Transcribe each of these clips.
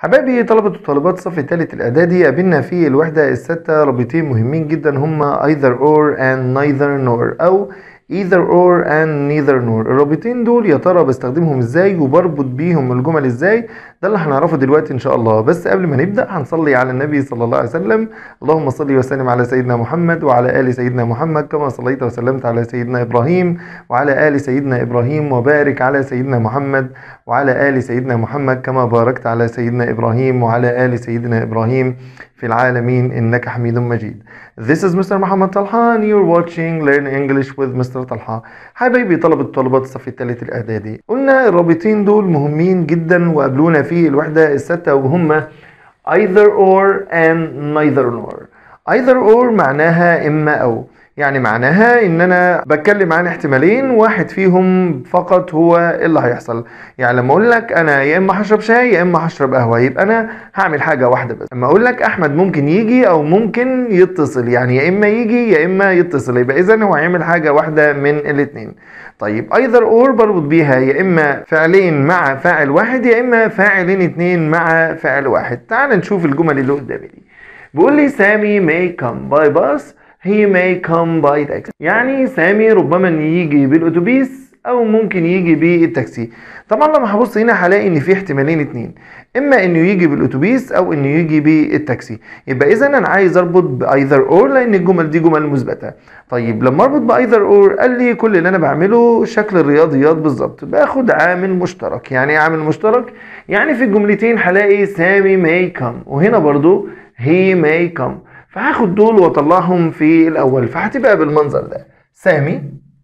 حبايبي طلبة وطالبات الصف الثالث الإعدادي قابلنا في الوحدة الستة رابطين مهمين جدا هما either or and neither nor أو either or and neither nor الرابطين دول يا ترى بستخدمهم ازاي وبربط بيهم الجمل ازاي ده اللي هنعرفه دلوقتي ان شاء الله بس قبل ما نبدأ هنصلي على النبي صلى الله عليه وسلم اللهم صل وسلم على سيدنا محمد وعلى آل سيدنا محمد كما صليت وسلمت على سيدنا إبراهيم وعلى آل سيدنا إبراهيم وبارك على سيدنا محمد وعلى آل سيدنا محمد كما باركت على سيدنا إبراهيم وعلى آل سيدنا إبراهيم في العالمين إنك حميد مجيد This is Mr. محمد طلحة and you're watching Learn English with Mr. طلحة حبايبي طلبة طلبات الصف الثالث الإعدادي قلنا الرابطين دول مهمين جدا وقابلونا في الوحدة الستة وهم either or and neither nor either or معناها إما أو يعني معناها ان انا بتكلم عن احتمالين واحد فيهم فقط هو اللي هيحصل يعني لما اقول لك انا يا اما هشرب شاي يا اما هشرب قهوه يبقى انا هعمل حاجه واحده بس اما اقول لك احمد ممكن يجي او ممكن يتصل يعني يا اما يجي يا اما يتصل يبقى اذا هو هيعمل حاجه واحده من الاثنين طيب either or بربط بيها يا اما فعلين مع فاعل واحد يا اما فاعلين اتنين مع فاعل واحد تعال نشوف الجمل اللي قدامي دي بيقول لي سامي may come by bus he may come by taxi يعني سامي ربما يجي بالاتوبيس او ممكن يجي بالتاكسي طبعا لما هبص هنا هلاقي ان في احتمالين اتنين اما انه يجي بالاتوبيس او انه يجي بالتاكسي يبقى اذا انا عايز اربط بايذر اور لان الجمل دي جمل مثبته طيب لما اربط بايذر اور قال لي كل اللي انا بعمله شكل الرياضيات بالظبط باخد عامل مشترك يعني ايه عامل مشترك يعني في الجملتين هلاقي سامي may come وهنا برضو he may come فهاخد دول واطلعهم في الاول فهتبقى بالمنظر ده سامي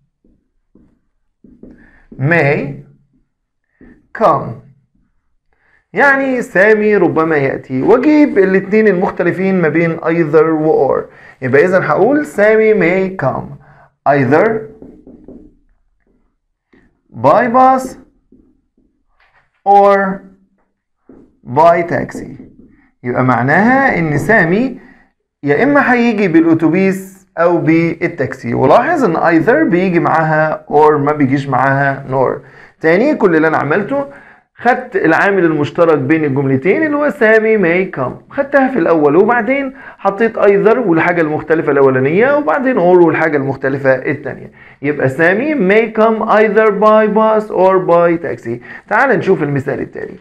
may come يعني سامي ربما يأتي واجيب الاتنين المختلفين ما بين either و or يبقى اذا هقول سامي may come either by bus or by taxi يبقى معناها ان سامي يا اما هيجي بالاتوبيس او بالتاكسي ولاحظ ان either بيجي معاها or ما بيجيش معاها nor تاني كل اللي انا عملته خدت العامل المشترك بين الجملتين اللي هو سامي may come خدتها في الاول وبعدين حطيت either والحاجه المختلفه الاولانيه وبعدين or والحاجه المختلفه الثانيه يبقى سامي may come either by bus or by taxi تعال نشوف المثال التالي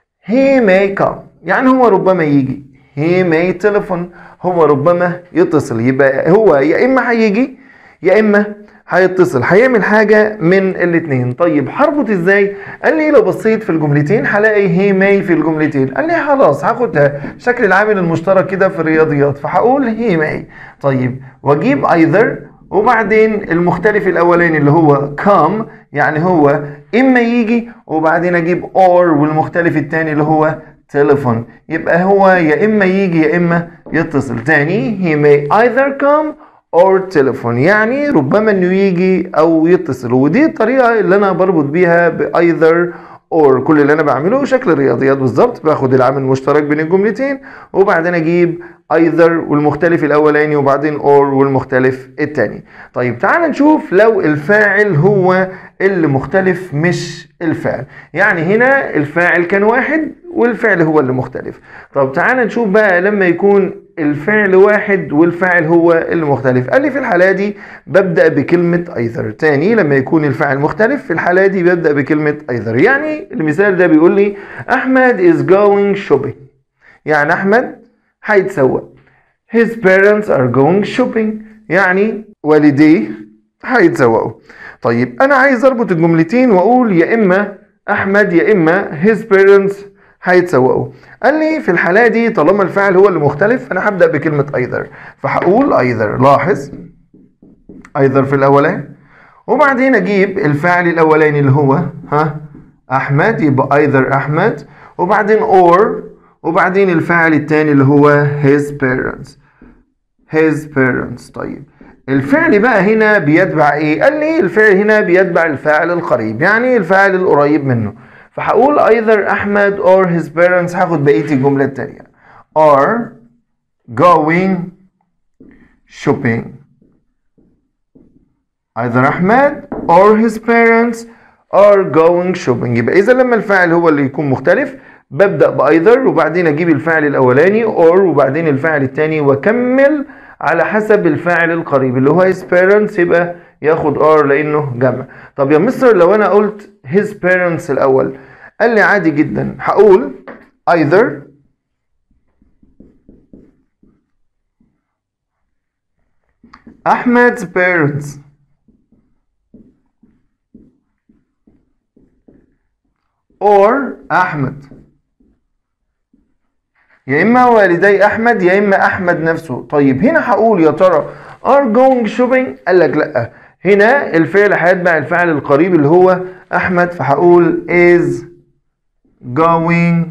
he may come يعني هو ربما يجي he may telephone هو ربما يتصل يبقى هو يا اما هيجي يا اما هيتصل هيعمل حاجة من الاتنين طيب هربط ازاي قال لي لو بصيت في الجملتين هلاقي هي ماي في الجملتين قال لي خلاص هاخدها شكل العامل المشترك كده في الرياضيات فهقول هي ماي طيب واجيب either وبعدين المختلف الاولاني اللي هو come يعني هو اما يجي وبعدين اجيب or والمختلف الثاني اللي هو تليفون يبقى هو يا اما يجي يا اما يتصل تاني he may either come or telephone يعني ربما انه يجي او يتصل ودي الطريقه اللي انا بربط بيها ب either or كل اللي انا بعمله شكل الرياضيات بالظبط باخد العامل المشترك بين الجملتين وبعدين اجيب either والمختلف الاولاني وبعدين or والمختلف الثاني طيب تعال نشوف لو الفاعل هو اللي مختلف مش الفعل يعني هنا الفاعل كان واحد والفعل هو اللي مختلف طب تعال نشوف بقى لما يكون الفعل واحد والفاعل هو اللي مختلف قال لي في الحالة دي ببدأ بكلمة either تاني لما يكون الفاعل مختلف في الحالة دي ببدأ بكلمة either يعني المثال ده بيقول لي أحمد is going shopping يعني أحمد هيتسوق his parents are going shopping يعني والديه هيتسوقوا طيب أنا عايز أربط الجملتين وأقول يا إما أحمد يا إما his parents هيتسوقوا قال لي في الحالة دي طالما الفعل هو اللي مختلف فأنا هبدأ بكلمة either فهقول either لاحظ either في الأولاني وبعدين أجيب الفعل الأولاني اللي هو ها أحمد يبقى either أحمد وبعدين or وبعدين الفعل الثاني اللي هو his parents his parents طيب الفعل بقى هنا بيتبع ايه؟ قال لي الفعل هنا بيتبع الفاعل القريب يعني الفاعل القريب منه فهقول either أحمد or his parents هاخد بقية الجملة التانية are going shopping either أحمد or his parents are going shopping يبقى إذا لما الفاعل هو اللي يكون مختلف ببدأ بأيذر وبعدين أجيب الفعل الأولاني or وبعدين الفعل الثاني وأكمل على حسب الفاعل القريب اللي هو his parents يبقى ياخد are لأنه جمع طب يا مستر لو أنا قلت his parents الأول قال لي عادي جدا هقول either Ahmed's parents or أحمد يا إما والدي أحمد يا إما أحمد نفسه طيب هنا هقول يا ترى are going shopping قال لك لأ هنا الفعل هيتبع الفعل القريب اللي هو أحمد فهقول is going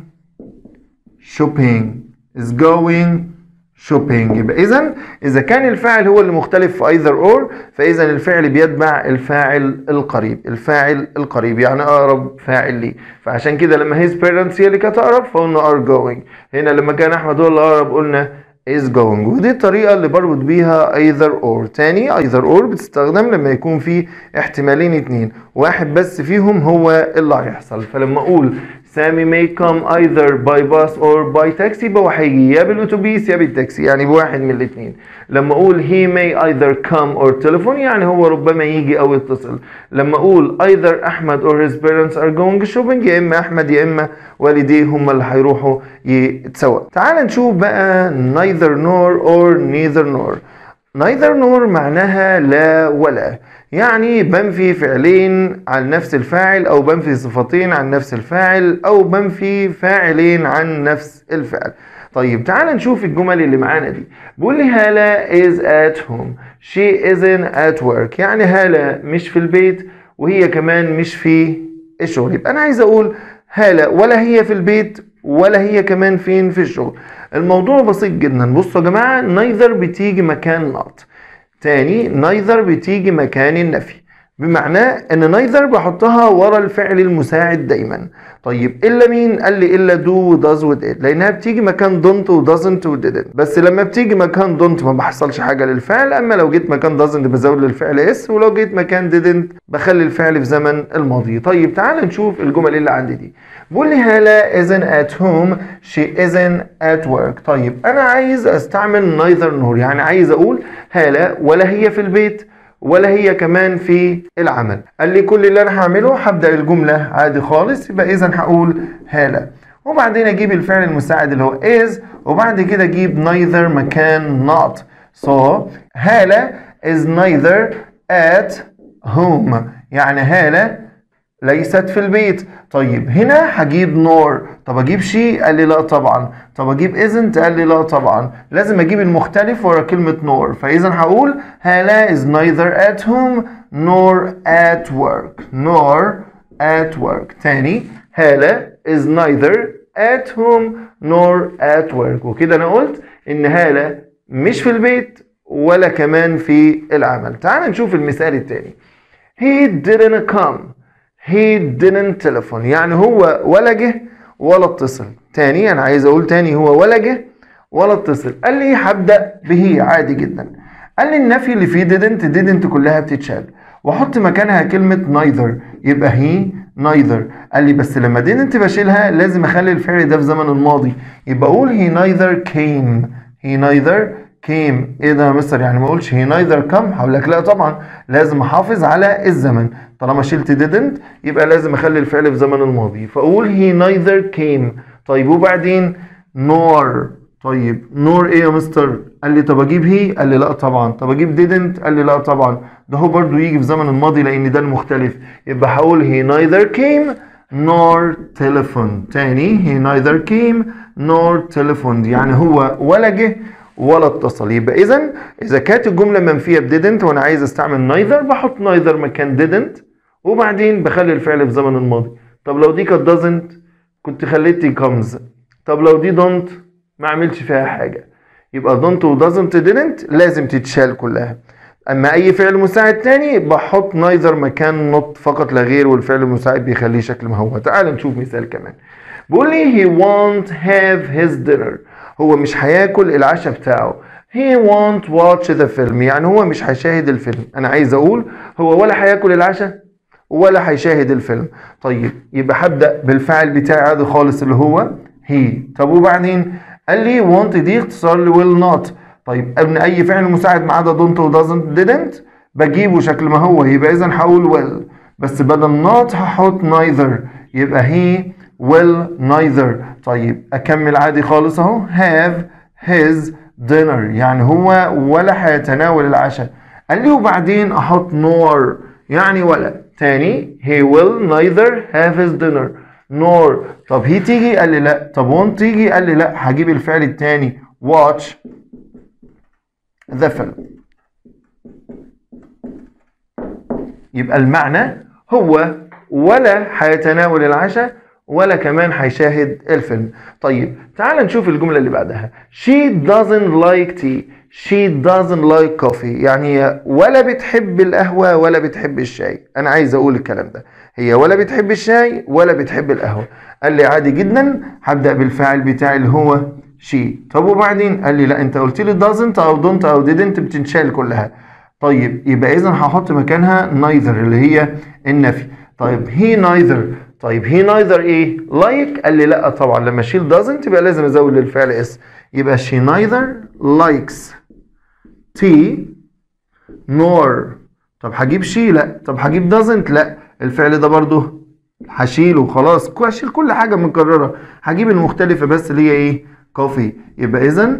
shopping is going shopping يبقى اذا اذا كان الفاعل هو اللي مختلف في either or فاذا الفعل بيتبع الفاعل القريب الفاعل القريب يعني اقرب فاعل ليه فعشان كده لما his parents هي اللي كانت اقرب فقلنا are going هنا لما كان احمد هو اللي اقرب قلنا is going ودي الطريقة اللي بربط بيها either or تاني either or بتستخدم لما يكون في احتمالين اتنين واحد بس فيهم هو اللي هيحصل فلما اقول سامي may come either by bus or by taxi يبقى هو هيجي يا بالاتوبيس يا بالتاكسي يعني بواحد من الاثنين لما اقول he may either come or telephone يعني هو ربما يجي او يتصل لما اقول either احمد or his parents are going shopping يا اما احمد يا اما والديه هم اللي هيروحوا يتسوق تعال نشوف بقى neither nor or neither nor neither nor معناها لا ولا يعني بنفي فعلين عن نفس الفاعل او بنفي صفتين عن نفس الفاعل او بنفي فاعلين عن نفس الفعل طيب تعال نشوف الجمل اللي معانا دي بيقول لي هالة is at home she isn't at work يعني هالة مش في البيت وهي كمان مش في الشغل يبقى انا عايز اقول هالة ولا هي في البيت ولا هي كمان فين في الشغل الموضوع بسيط جدا بصوا يا جماعة neither بتيجي مكان not تاني neither بتيجي مكان النفي بمعنى ان neither بحطها ورا الفعل المساعد دايما طيب الا مين قال لي الا do و does و did لانها بتيجي مكان don't و doesn't و didn't بس لما بتيجي مكان don't ما بحصلش حاجه للفعل اما لو جيت مكان doesn't بزود للفعل اس ولو جيت مكان didn't بخلي الفعل في زمن الماضي طيب تعال نشوف الجمل اللي عندي دي بقول لي هالة isn't at home she isn't at work طيب انا عايز استعمل neither nor يعني عايز اقول هالة ولا هي في البيت ولا هي كمان في العمل قال لي كل اللي انا هعمله هبدا الجمله عادي خالص يبقى اذا هقول هاله وبعدين اجيب الفعل المساعد اللي هو is وبعد كده اجيب neither مكان not so هاله is neither at home يعني هاله ليست في البيت طيب هنا هجيب نور طب اجيب شي قال لي لا طبعا طب اجيب isn't قال لي لا طبعا لازم اجيب المختلف ورا كلمة نور فاذا هقول هالة is neither at home nor at work nor at work تاني هالة is neither at home nor at work وكده انا قلت ان هالة مش في البيت ولا كمان في العمل تعال نشوف المثال التاني he didn't come he didn't telephone يعني هو ولا جه ولا اتصل تاني انا عايز اقول تاني هو ولا جه ولا اتصل قال لي هبدا به عادي جدا قال لي النفي اللي فيه didn't didn't كلها بتتشال واحط مكانها كلمه neither يبقى he neither قال لي بس لما didn't بشيلها لازم اخلي الفعل ده في زمن الماضي يبقى اقول he neither came he neither came ايه ده يا مستر يعني ما اقولش he neither come هقول لك لا طبعا لازم احافظ على الزمن طالما شلت didn't يبقى لازم اخلي الفعل في زمن الماضي فاقول he neither came طيب وبعدين nor طيب nor ايه يا مستر قال لي طب اجيب هي قال لي لا طبعا طب اجيب didn't قال لي لا طبعا ده هو برضو يجي في زمن الماضي لان ده المختلف يبقى هقول he neither came nor telephone تاني he neither came nor telephoned يعني هو ولا جه ولا اتصل يبقى اذا اذا كانت الجمله منفيه ب didn't وانا عايز استعمل neither بحط neither مكان didn't وبعدين بخلي الفعل في زمن الماضي طب لو دي كانت doesn't كنت خليت comes طب لو دي don't ما اعملش فيها حاجه يبقى don't و doesn't didn't لازم تتشال كلها اما اي فعل مساعد تاني بحط neither مكان not فقط لا غير والفعل المساعد بيخليه شكل ما هو تعال نشوف مثال كمان بيقول لي he won't have his dinner هو مش هياكل العشاء بتاعه he won't watch the film يعني هو مش هيشاهد الفيلم انا عايز اقول هو ولا هياكل العشاء ولا هيشاهد الفيلم طيب يبقى هبدأ بالفعل بتاعي عادي خالص اللي هو هي طب وبعدين قال لي want دي اختصار ل will not طيب ابن اي فعل مساعد ما عدا don't و doesn't didn't بجيبه شكل ما هو يبقى اذا هقول will بس بدل not هحط neither يبقى he will neither طيب اكمل عادي خالص اهو have his dinner يعني هو ولا هيتناول العشاء قال لي وبعدين احط nor يعني ولا تاني he will neither have his dinner nor طب هي تيجي قال لي لا طب won't تيجي قال لي لا هجيب الفعل التاني watch the film يبقى المعنى هو ولا هيتناول العشاء ولا كمان هيشاهد الفيلم طيب تعال نشوف الجملة اللي بعدها she doesn't like tea she doesn't like coffee يعني هي ولا بتحب القهوة ولا بتحب الشاي أنا عايز أقول الكلام ده هي ولا بتحب الشاي ولا بتحب القهوة قال لي عادي جدا هبدأ بالفاعل بتاعي اللي هو she طب وبعدين قال لي لا أنت قلت لي doesn't أو don't أو didn't بتنشال كلها طيب يبقى إذا هحط مكانها neither اللي هي النفي طيب he neither طيب he neither ايه like قال لي لا طبعا لما اشيل doesn't يبقى لازم ازود للفعل اس يبقى she neither likes tea nor طب هجيب she لا طب هجيب doesn't لا الفعل ده برضو هشيله خلاص هشيل كل حاجه مكرره هجيب المختلفه بس اللي هي ايه coffee يبقى اذا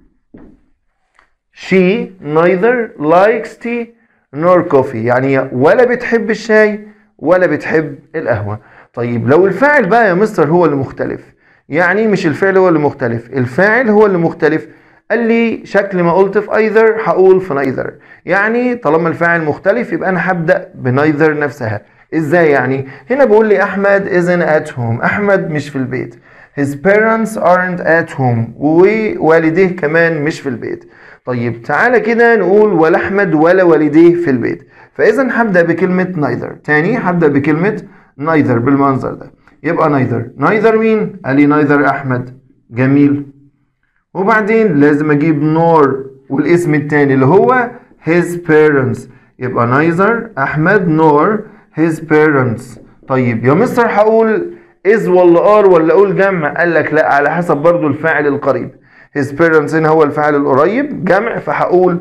she neither likes tea nor coffee يعني ولا بتحب الشاي ولا بتحب القهوه طيب لو الفاعل بقى يا مستر هو اللي مختلف يعني مش الفعل هو اللي مختلف الفاعل هو اللي مختلف قال لي شكل ما قلت في either هقول في neither يعني طالما الفاعل مختلف يبقى انا هبدا بنايذر نفسها ازاي يعني هنا بيقول لي احمد isn't at home احمد مش في البيت his parents aren't at home ووالديه كمان مش في البيت طيب تعالى كده نقول ولا احمد ولا والديه في البيت فاذا هبدا بكلمه neither تاني هبدا بكلمه neither بالمنظر ده يبقى neither neither مين قال لي neither احمد جميل وبعدين لازم اجيب nor والاسم التاني اللي هو his parents يبقى neither احمد nor his parents طيب يا مستر هقول is ولا are ولا اقول جمع قال لك لا على حسب برضو الفاعل القريب his parents هنا هو الفاعل القريب جمع فهقول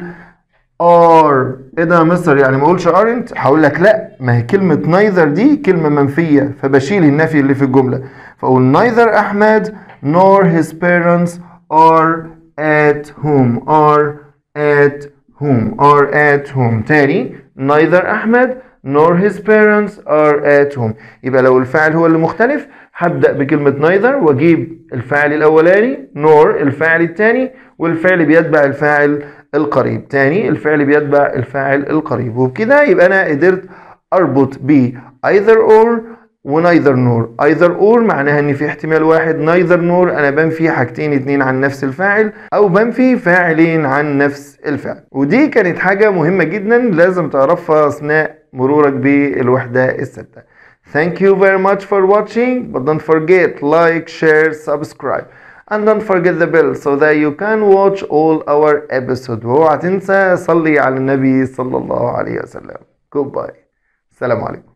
are ايه ده يا مستر يعني ما اقولش aren't هقول لك لا ما هي كلمة neither دي كلمة منفية فبشيل النفي اللي في الجملة فاقول neither احمد nor his parents are at home are at home are at home تاني neither احمد nor his parents are at home يبقى لو الفاعل هو اللي مختلف هبدأ بكلمة neither واجيب الفاعل الاولاني nor الفاعل الثاني والفعل بيتبع الفاعل القريب تاني الفعل بيتبع الفاعل القريب وبكده يبقى انا قدرت اربط ب either or ونايذر نور ايذر اور معناها ان في احتمال واحد نايذر نور انا بنفي حاجتين اتنين عن نفس الفاعل او بنفي فاعلين عن نفس الفعل ودي كانت حاجة مهمة جدا لازم تعرفها اثناء مرورك بالوحدة الستة Thank you very much for watching but don't forget like share subscribe and don't forget the bell so that you can watch all our episodes واوعى تنسى صلي على النبي صلى الله عليه وسلم goodbye السلام عليكم